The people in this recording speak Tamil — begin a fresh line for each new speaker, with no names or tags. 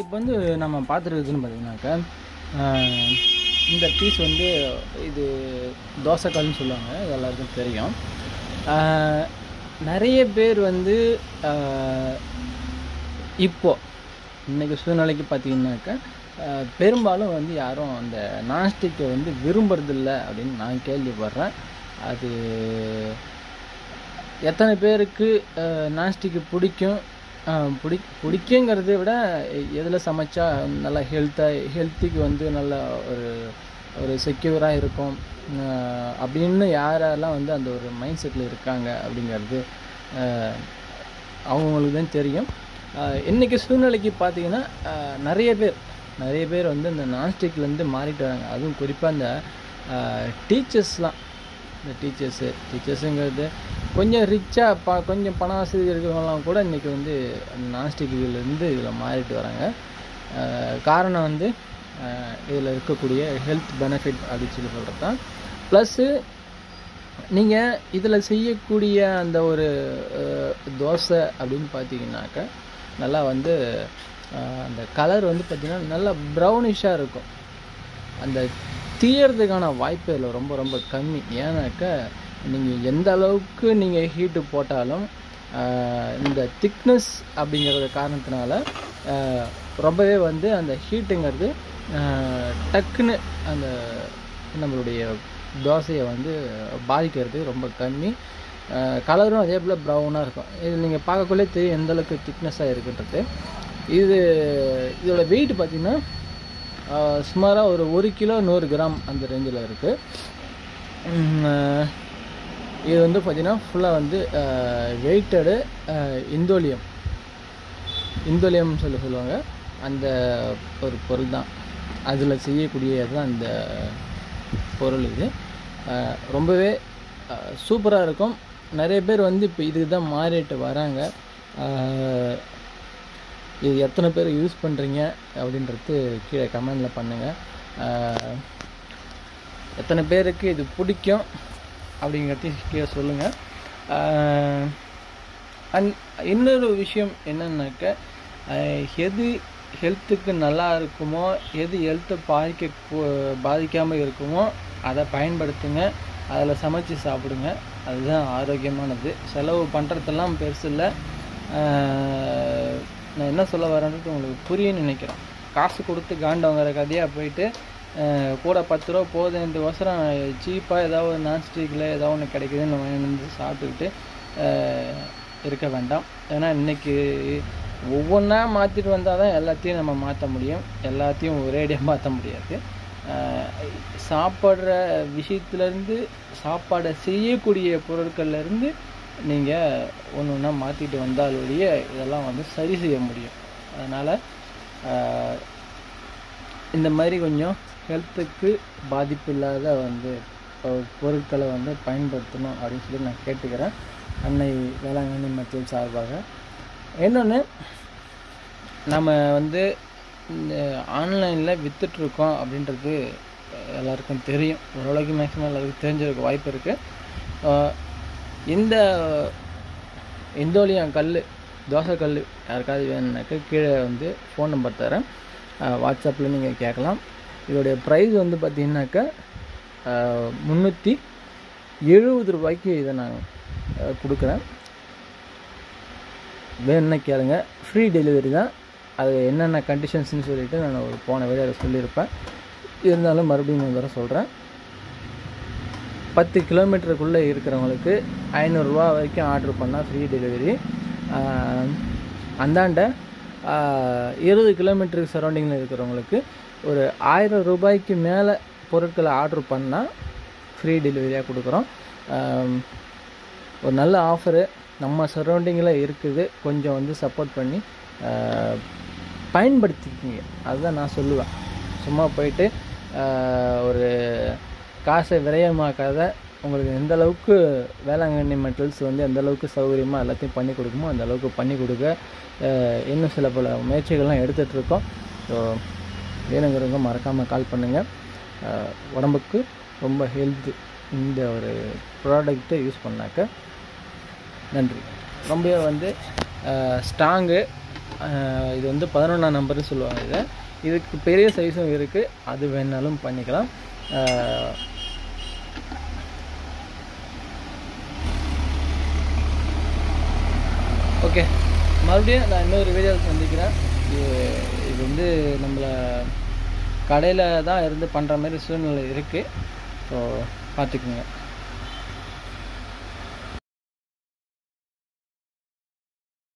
இப்போ வந்து நம்ம பார்த்துருக்குதுன்னு பார்த்தீங்கன்னாக்கா ஆஹ், இந்த பீஸ் வந்து இது தோசைக்கல்னு சொல்லுவாங்க இது எல்லாருக்கும் தெரியும் ஆஹ், நிறைய பேர் வந்து ஆஹ், இப்போ இன்னைக்கு சூழ்நிலைக்கு பார்த்தீங்கன்னாக்கா ஆஹ், பெரும்பாலும் வந்து யாரும் அந்த நான்ஸ்டிக்கை வந்து விரும்புறதில்ல அப்படின்னு நான் கேள்விப்படுறேன் அது எத்தனை பேருக்கு நான்ஸ்டிக்கு பிடிக்கும் அஹ், பிடி பிடிக்குங்கிறத விட எதில் சமைச்சா நல்லா ஹெல்த்தாக ஹெல்த்துக்கு வந்து நல்ல ஒரு ஒரு செக்யூராக இருக்கும் அஹ், அப்படின்னு யாரெல்லாம் வந்து அந்த ஒரு மைண்ட் செட்டில் இருக்காங்க அப்படிங்கிறது அஹ், அவங்களுக்கு தான் தெரியும் அஹ், இன்னைக்கு சூழ்நிலைக்கு பார்த்தீங்கன்னா அஹ், நிறைய பேர் நிறைய பேர் வந்து இந்த நான்ஸ்டிக்லேருந்து மாறிட்டு வராங்க அதுவும் குறிப்பாக இந்த டீச்சர்ஸ்லாம் இந்த டீச்சர்ஸு டீச்சர்ஸுங்கிறது கொஞ்சம் ரிச்சாக ப கொஞ்சம் பண வசதி இருக்கிறவங்கலாம் கூட இன்றைக்கி வந்து நான்ஸ்டிக்கிலேருந்து இதில் மாறிட்டு வராங்க அஹ் காரணம் வந்து இதில் இருக்கக்கூடிய ஹெல்த் பெனிஃபிட் அப்படின்னு சொல்லி சொல்கிறது தான் ப்ளஸ்ஸு நீங்கள் இதில் செய்யக்கூடிய அந்த ஒரு அஹ், தோசை அப்படின்னு பார்த்தீங்கன்னாக்கா நல்லா வந்து அஹ், அந்த கலர் வந்து பார்த்திங்கன்னா நல்லா ப்ரௌனிஷாக இருக்கும் அந்த தீயறதுக்கான வாய்ப்பு இதில் ரொம்ப ரொம்ப கம்மி ஏன்னாக்கா நீங்கள் எந்த அளவுக்கு நீங்கள் ஹீட்டு போட்டாலும் ஆஹ், இந்த திக்னஸ் அப்படிங்கிற காரணத்தினால ஆஹ், ரொம்பவே வந்து அந்த ஹீட்டுங்கிறது ஆஹ், டக்குன்னு அந்த நம்மளுடைய தோசையை வந்து பாதிக்கிறது ரொம்ப கம்மி கலரும் அதே போல் ப்ரௌனாக இருக்கும் இது நீங்கள் பார்க்கக்குள்ளே தெரியும் எந்த அளவுக்கு திக்னஸாக இருக்குன்றது இது இதோட வெயிட் பார்த்தீங்கன்னா சுமாராக ஒரு ஒரு கிலோ நூறு கிராம் அந்த ரேஞ்சில் இருக்குது இது வந்து பார்த்திங்கன்னா ஃபுல்லாக வந்து வெயிட்டடு இந்தோலியம் இந்தோலியம் சொல்லி சொல்லுவாங்க அந்த ஒரு பொருள் தான் அதில் செய்யக்கூடியது தான் இந்த பொருள் இது அஹ், ரொம்பவே சூப்பராக இருக்கும் நிறைய பேர் வந்து இப்போ இதுக்கு தான் மாறிட்டு வராங்க அஹ், இது எத்தனை பேர் யூஸ் பண்ணுறீங்க அப்படின்றது கீழே கமெண்டில் பண்ணுங்கள் எத்தனை பேருக்கு இது பிடிக்கும் அப்படிங்கிறதையும் கீழே சொல்லுங்கள் அண்ட் இன்னொரு விஷயம் என்னன்னாக்க ஆஹ் எது ஹெல்த்துக்கு நல்லா இருக்குமோ எது ஹெல்த்தை பாதிக்க பாதிக்காமல் இருக்குமோ அதை பயன்படுத்துங்க அதில் சமைச்சு சாப்பிடுங்க அதுதான் ஆரோக்கியமானது செலவு பண்ணுறதெல்லாம் பெருசு இல்லை ஆஹ் நான் என்ன சொல்ல வரேன்றது உங்களுக்கு புரியும்னு நினைக்கிறேன் காசு கொடுத்து காண்டவங்கிற கதையாக போயிட்டு ஆஹ் கூட பத்து ரூபா போதுன்றவசரம் சீப்பாக ஏதாவது ஒரு நான்ஸ்டிக்கில் ஏதாவது ஒன்று கிடைக்குதுன்னு வாங்கி வந்து சாப்பிட்டுக்கிட்டு ஆஹ் இருக்க வேண்டாம் ஏன்னா இன்னைக்கு ஒவ்வொன்றா மாற்றிட்டு வந்தால் தான் எல்லாத்தையும் நம்ம மாற்ற முடியும் எல்லாத்தையும் ஒரேடியாக மாற்ற முடியாது ஆஹ் சாப்பிட்ற விஷயத்துலேருந்து சாப்பாடை செய்யக்கூடிய பொருட்கள்லேருந்து நீங்கள் ஒன்று ஒன்றா மாற்றிட்டு வந்தால் ஒழிய இதெல்லாம் வந்து சரி செய்ய முடியும் அதனால் இந்த மாதிரி கொஞ்சம் ஹெல்த்துக்கு பாதிப்பு இல்லாத வந்து பொ- பொருட்களை வந்து பயன்படுத்தணும் அப்படின்னு சொல்லி நான் கேட்டுக்கிறேன் அன்னை வேளாங்கண்ணி மக்கள் சார்பாக இன்னொன்று நம்ம வந்து இந்த ஆன்லைனில் விற்றுட்ருக்கோம் அப்படின்றது எல்லாருக்கும் தெரியும் ஓரளவுக்கு மேக்ஸிமம் எல்லாருக்கும் தெரிஞ்சிருக்க வாய்ப்பு இருக்குது இந்த இந்தோலியம் கல் தோசை கல் யாருக்காவது வேணும்னாக்க கீழே வந்து ஃபோன் நம்பர் தரேன் வாட்ஸ்அப்பில் நீங்கள் கேட்கலாம் இதோடைய ப்ரைஸ் வந்து பார்த்தீங்கன்னாக்கா முந்நூற்றி எழுபது ரூபாய்க்கு இதை நான் அஹ், கொடுக்குறேன் வேணும்னா கேளுங்க ஃப்ரீ டெலிவரி தான் அது என்னென்ன கண்டிஷன்ஸ்னு சொல்லிட்டு நான் ஒரு போன வீடியோவில் சொல்லியிருப்பேன் இருந்தாலும் மறுபடியும் ஒரு தடவை சொல்கிறேன் பத்து கிலோமீட்டருக்குள்ளே இருக்கிறவங்களுக்கு ஐநூறுரூவா வரைக்கும் ஆர்டர் பண்ணால் ஃப்ரீ டெலிவரி அந்தாண்ட ஆஹ், இருபது கிலோமீட்டருக்கு சரௌண்டிங்கில் இருக்கிறவங்களுக்கு ஒரு ஆயிரம் ரூபாய்க்கு மேலே பொருட்களை ஆர்டர் பண்ணால் ஃப்ரீ டெலிவரியாக கொடுக்குறோம் ஆம், ஒரு நல்ல ஆஃபரு நம்ம சரௌண்டிங்கில் இருக்குது கொஞ்சம் வந்து சப்போர்ட் பண்ணி ஆஹ், பயன்படுத்திக்கிங்க அதுதான் நான் சொல்லுவேன் சும்மா போயிட்டு ஆஹ், ஒரு காசை விரயமாக்காத உங்களுக்கு எந்த அளவுக்கு வேளாங்கண்ணி மெட்டல்ஸ் வந்து எந்த அளவுக்கு சௌகரியமாக எல்லாத்தையும் பண்ணி கொடுக்குமோ அந்த அளவுக்கு பண்ணி கொடுக்க ஆஹ், இன்னும் சில பல முயற்சிகள்லாம் எடுத்துகிட்டு இருக்கோம் ஸோ வேணுங்கிறவங்க மறக்காமல் கால் பண்ணுங்கள் உடம்புக்கு ரொம்ப ஹெல்த்து இந்த ஒரு ப்ராடக்ட்டை யூஸ் பண்ணாக்க நன்றி ரொம்பவே வந்து ஸ்ட்ராங்கு அஹ் இது வந்து பதினொன்றாம் நம்பர்னு சொல்லுவாங்க இதை இதுக்கு பெரிய சைஸும் இருக்குது அது வேணாலும் பண்ணிக்கலாம் அஹ் ஓகே மறுபடியும் நான் இன்னொரு வீடியோவில் சந்திக்கிறேன் இது இது வந்து நம்மளை கடையில் தான் இருந்து பண்ணுற மாதிரி சூழ்நிலை இருக்குது ஸோ பார்த்துக்குங்க